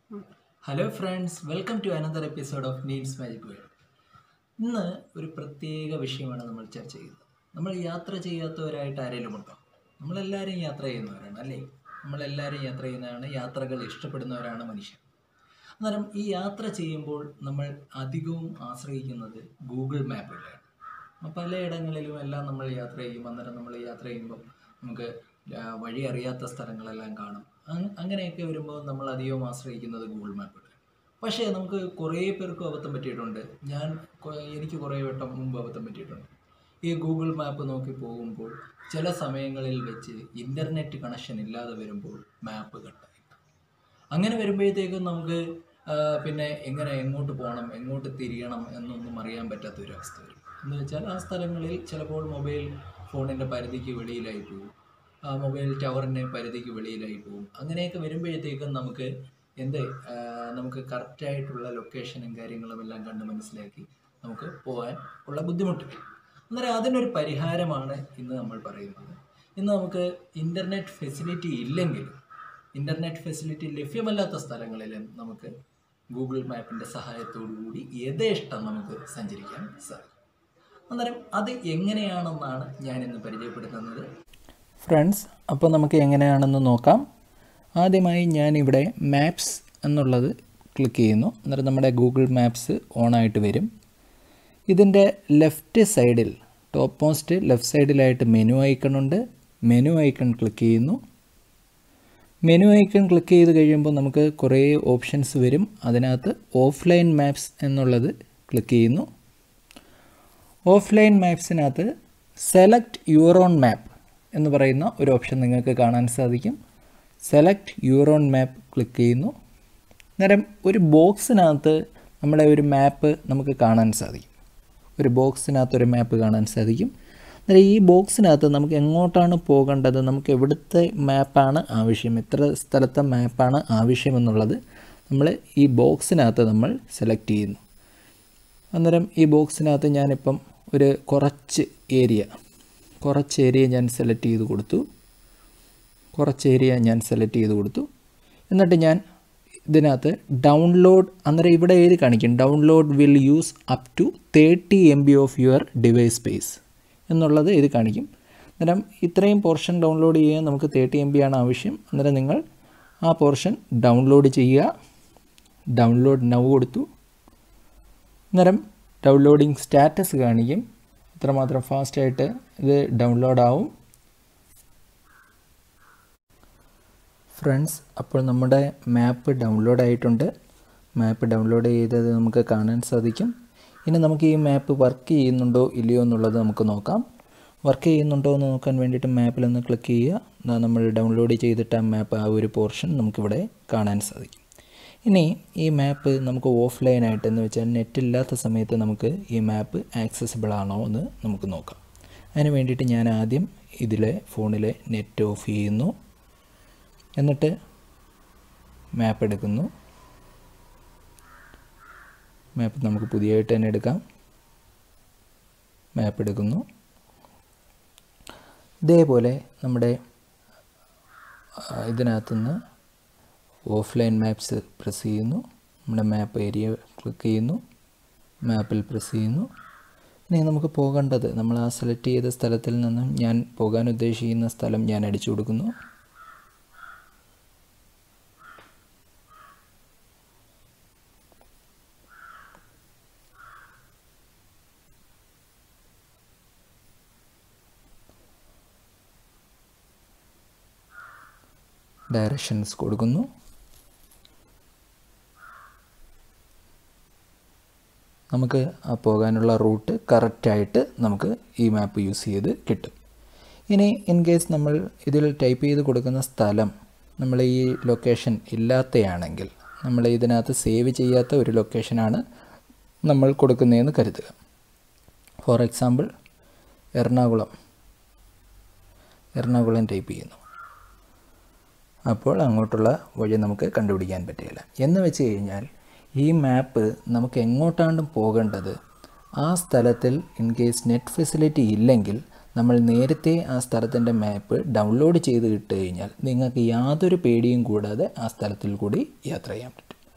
hello friends welcome to another episode of Needs Magic World ഇന്ന് ഒരു പ്രത്യേക വിഷയമാണ് നമ്മൾ ചർച്ച ചെയ്യുന്നത് നമ്മൾ യാത്ര ചെയ്യാത്തവരായിട്ട് ആരെങ്കിലും ഉണ്ടോ നമ്മളെല്ലാവരും യാത്ര ചെയ്യുന്നവരാണ് അല്ലേ നമ്മളെല്ലാവരും യാത്ര ചെയ്യുന്നവരാണ് യാത്രകൾ ഇഷ്ടപ്പെടുന്നവരാണ് മനുഷ്യൻ അന്നേരം ഈ യാത്ര ചെയ്യുമ്പോൾ നമ്മൾ അധികവും ആശ്രയിക്കുന്നത് ഗൂഗിൾ മാപ്പുകളാണ് പലയിടങ്ങളിലും എല്ലാം നമ്മൾ യാത്ര ചെയ്യും അന്നേരം നമ്മൾ യാത്ര ചെയ്യുമ്പോൾ നമുക്ക് ആ, വഴി അറിയാത്ത സ്ഥലങ്ങളെല്ലാം കാണും അങ്- അങ്ങനെയൊക്കെ വരുമ്പോൾ നമ്മൾ അധികവും ആശ്രയിക്കുന്നത് ഗൂഗിൾ മാപ്പുകൾ പക്ഷേ നമുക്ക് കുറേ പേർക്കും അബദ്ധം പറ്റിയിട്ടുണ്ട് ഞാൻ കൊ- എനിക്ക് കുറേ വട്ടം മുമ്പ് അബദ്ധം പറ്റിയിട്ടുണ്ട് ഈ ഗൂഗിൾ മാപ്പ് നോക്കി പോകുമ്പോൾ ചില സമയങ്ങളിൽ വെച്ച് ഇൻ്റർനെറ്റ് കണക്ഷൻ ഇല്ലാതെ വരുമ്പോൾ മാപ്പ് കട്ടായി അങ്ങനെ വരുമ്പോഴത്തേക്കും നമുക്ക് ആ, പിന്നെ എങ്ങനെ എങ്ങോട്ട് പോകണം എങ്ങോട്ട് തിരിയണം എന്നൊന്നും അറിയാൻ പറ്റാത്ത ഒരു അവസ്ഥ വരും എന്ന് വെച്ചാൽ ആ സ്ഥലങ്ങളിൽ ചിലപ്പോൾ മൊബൈൽ ഫോണിൻ്റെ പരിധിക്ക് വെളിയിലായി പോകും ആ മൊബൈൽ ടവറിൻ്റെ പരിധിക്ക് വെളിയിലായി പോകും അങ്ങനെയൊക്കെ വരുമ്പോഴത്തേക്കും നമുക്ക് എന്ത് ആ, നമുക്ക് കറക്റ്റായിട്ടുള്ള ലൊക്കേഷനും കാര്യങ്ങളും എല്ലാം കണ്ട് മനസ്സിലാക്കി നമുക്ക് പോകാൻ ഉള്ള ബുദ്ധിമുട്ട് വരും അന്നേരം അതിനൊരു പരിഹാരമാണ് ഇന്ന് നമ്മൾ പറയുന്നത് ഇന്ന് നമുക്ക് ഇൻ്റർനെറ്റ് ഫെസിലിറ്റി ഇല്ലെങ്കിലും ഇൻ്റർനെറ്റ് ഫെസിലിറ്റി ലഭ്യമല്ലാത്ത സ്ഥലങ്ങളിലും നമുക്ക് ഗൂഗിൾ മാപ്പിൻ്റെ സഹായത്തോടു കൂടി യഥേഷ്ടം നമുക്ക് സഞ്ചരിക്കാൻ സാധിക്കും അന്നേരം അത് എങ്ങനെയാണെന്നാണ് ഞാൻ ഇന്ന് പരിചയപ്പെടുത്തുന്നത് ഫ്രണ്ട്സ് അപ്പോൾ നമുക്ക് എങ്ങനെയാണെന്ന് നോക്കാം ആദ്യമായി ഞാനിവിടെ മാപ്സ് എന്നുള്ളത് ക്ലിക്ക് ചെയ്യുന്നു അന്നേരം നമ്മുടെ ഗൂഗിൾ മാപ്സ് ഓണായിട്ട് വരും ഇതിൻ്റെ ലെഫ്റ്റ് സൈഡിൽ ടോപ്പ് മോസ്റ്റ് ലെഫ്റ്റ് സൈഡിലായിട്ട് മെനു ഐക്കൺ ഉണ്ട് മെനു ഐക്കൺ ക്ലിക്ക് ചെയ്യുന്നു മെനു ഐക്കൺ ക്ലിക്ക് ചെയ്ത് കഴിയുമ്പോൾ നമുക്ക് കുറേ ഓപ്ഷൻസ് വരും അതിനകത്ത് ഓഫ്ലൈൻ മാപ്സ് എന്നുള്ളത് ക്ലിക്ക് ചെയ്യുന്നു ഓഫ്ലൈൻ മാപ്സിനകത്ത് സെലക്ട് യുവർ ഓൺ മാപ്പ് എന്ന് പറയുന്ന ഒരു ഓപ്ഷൻ നിങ്ങൾക്ക് കാണാൻ സാധിക്കും select your own map click ചെയ്യുന്നു അന്നേരം ഒരു ബോക്സിനകത്ത് നമ്മുടെ ഒരു മാപ്പ് നമുക്ക് കാണാൻ സാധിക്കും ഒരു ബോക്സിനകത്ത് ഒരു മാപ്പ് കാണാൻ സാധിക്കും അന്നേരം ഈ ബോക്സിനകത്ത് നമുക്ക് എങ്ങോട്ടാണ് പോകേണ്ടത് നമുക്ക് എവിടുത്തെ മാപ്പാണ് ആവശ്യം എത്ര സ്ഥലത്തെ മാപ്പാണ് ആവശ്യമെന്നുള്ളത് നമ്മൾ ഈ ബോക്സിനകത്ത് നമ്മൾ സെലക്ട് ചെയ്യുന്നു അന്നേരം ഈ ബോക്സിനകത്ത് ഞാനിപ്പം ഒരു കുറച്ച് ഏരിയ കുറച്ച് ഏരിയ ഞാൻ സെലക്ട് ചെയ്ത് കൊടുത്തു കുറച്ച് ഏരിയ ഞാൻ സെലക്ട് ചെയ്ത് കൊടുത്തു എന്നിട്ട് ഞാൻ ഇതിനകത്ത് ഡൗൺലോഡ് അന്നേരം ഇവിടെ എഴുതി കാണിക്കും download will use up to thirty M B of your device space എന്നുള്ളത് ഇത് കാണിക്കും അന്നേരം ഇത്രയും പോർഷൻ ഡൗൺലോഡ് ചെയ്യാൻ നമുക്ക് തേർട്ടി എം ബി ആണ് ആവശ്യം അന്നേരം നിങ്ങൾ ആ പോർഷൻ ഡൗൺലോഡ് ചെയ്യുക ഡൗൺലോഡ് നൗ കൊടുത്തു അന്നേരം ഡൗൺലോഡിങ് സ്റ്റാറ്റസ് കാണിക്കും എത്രമാത്രം ഫാസ്റ്റായിട്ട് ഇത് ഡൗൺലോഡ് ആവും ഫ്രണ്ട്സ് അപ്പോൾ നമ്മുടെ മാപ്പ് ഡൗൺലോഡ് ആയിട്ടുണ്ട് മാപ്പ് ഡൗൺലോഡ് ചെയ്തത് നമുക്ക് കാണാൻ സാധിക്കും ഇനി നമുക്ക് ഈ മാപ്പ് വർക്ക് ചെയ്യുന്നുണ്ടോ ഇല്ലയോ എന്നുള്ളത് നമുക്ക് നോക്കാം വർക്ക് ചെയ്യുന്നുണ്ടോ എന്ന് നോക്കാൻ വേണ്ടിയിട്ട് മാപ്പിലൊന്ന് ക്ലിക്ക് ചെയ്യുക ദാ നമ്മൾ ഡൗൺലോഡ് ചെയ്തിട്ട് ആ മാപ്പ് ആ ഒരു പോർഷൻ നമുക്കിവിടെ കാണാൻ സാധിക്കും ഇനി ഈ മാപ്പ് നമുക്ക് ഓഫ്ലൈനായിട്ട് എന്ന് വെച്ചാൽ നെറ്റ് ഇല്ലാത്ത സമയത്ത് നമുക്ക് ഈ മാപ്പ് ആക്സസിബിൾ ആണോ എന്ന് നമുക്ക് നോക്കാം അതിന് വേണ്ടിയിട്ട് ഞാൻ ആദ്യം ഇതിലെ ഫോണിലെ നെറ്റ് ഓഫ് ചെയ്യുന്നു എന്നിട്ട് മാപ്പ് എടുക്കുന്നു മാപ്പ് നമുക്ക് പുതിയതായിട്ട് തന്നെ എടുക്കാം മാപ്പ് എടുക്കുന്നു ഇതേപോലെ നമ്മുടെ ആ, ഇതിനകത്തുനിന്ന് ഓഫ്ലൈൻ മാപ്സ് പ്രസ് ചെയ്യുന്നു നമ്മുടെ മാപ്പ് ഏരിയ ക്ലിക്ക് ചെയ്യുന്നു മാപ്പിൽ പ്രസ് ചെയ്യുന്നു ഇനി നമുക്ക് പോകേണ്ടത് നമ്മൾ ആ സെലക്ട് ചെയ്ത സ്ഥലത്തിൽ നിന്നും ഞാൻ പോകാൻ ഉദ്ദേശിക്കുന്ന സ്ഥലം ഞാൻ അടിച്ചു കൊടുക്കുന്നു ഡയറക്ഷൻസ് കൊടുക്കുന്നു നമുക്ക് ആ പോകാനുള്ള റൂട്ട് കറക്റ്റായിട്ട് നമുക്ക് ഈ മാപ്പ് യൂസ് ചെയ്ത് കിട്ടും ഇനി ഇൻ കേസ് നമ്മൾ ഇതിൽ ടൈപ്പ് ചെയ്ത് കൊടുക്കുന്ന സ്ഥലം നമ്മൾ ഈ ലൊക്കേഷൻ ഇല്ലാത്തയാണെങ്കിൽ നമ്മൾ ഇതിനകത്ത് സേവ് ചെയ്യാത്ത ഒരു ലൊക്കേഷനാണ് നമ്മൾ കൊടുക്കുന്നതെന്ന് കരുതുക for example Ernakulam Ernakulam type ചെയ്യുന്നു അപ്പോൾ അങ്ങോട്ടുള്ള വഴി നമുക്ക് കണ്ടുപിടിക്കാൻ പറ്റില്ല എന്ന് വെച്ച് കഴിഞ്ഞാൽ ഈ മാപ്പ് നമുക്ക് എങ്ങോട്ടാണ് പോകേണ്ടത് ആ സ്ഥലത്തിൽ ഇൻ കേസ് നെറ്റ് ഫെസിലിറ്റി ഇല്ലെങ്കിൽ നമ്മൾ നേരത്തെ ആ സ്ഥലത്തിൻ്റെ മാപ്പ് ഡൗൺലോഡ് ചെയ്ത് ഇട്ട് കഴിഞ്ഞാൽ നിങ്ങൾക്ക് യാതൊരു പേടിയും കൂടാതെ ആ സ്ഥലത്തിൽ കൂടി യാത്ര ചെയ്യാൻ പറ്റും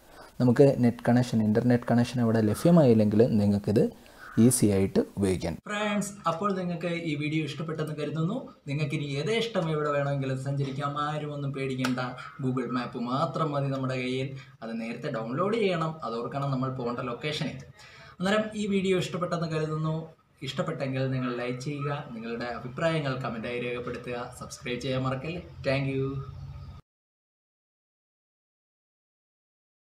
നമുക്ക് നെറ്റ് കണക്ഷൻ ഇൻ്റർനെറ്റ് കണക്ഷൻ അവിടെ ലഭ്യമായില്ലെങ്കിൽ നിങ്ങൾക്കിത് ഈസി ആയിട്ട് ഉപയോഗിക്കാൻ ഫ്രണ്ട്സ് അപ്പോൾ നിങ്ങൾക്ക് ഈ വീഡിയോ ഇഷ്ടപ്പെട്ടെന്ന് കരുതുന്നു നിങ്ങൾക്ക് ഇനി യഥേഷ്ടം എവിടെ വേണമെങ്കിലും സഞ്ചരിക്കാം ആരും ഒന്നും പേടിക്കേണ്ട ഗൂഗിൾ മാപ്പ് മാത്രം മതി നമ്മുടെ കയ്യിൽ അത് നേരത്തെ ഡൗൺലോഡ് ചെയ്യണം അത് ഓർക്കണം നമ്മൾ പോകേണ്ട ലൊക്കേഷനിൽ അന്നേരം ഈ വീഡിയോ ഇഷ്ടപ്പെട്ടെന്ന് കരുതുന്നു ഇഷ്ടപ്പെട്ടെങ്കിൽ നിങ്ങൾ ലൈക്ക് ചെയ്യുക നിങ്ങളുടെ അഭിപ്രായങ്ങൾ കമൻറ്റായി രേഖപ്പെടുത്തുക സബ്സ്ക്രൈബ് ചെയ്യാൻ മറക്കല്ലേ താങ്ക്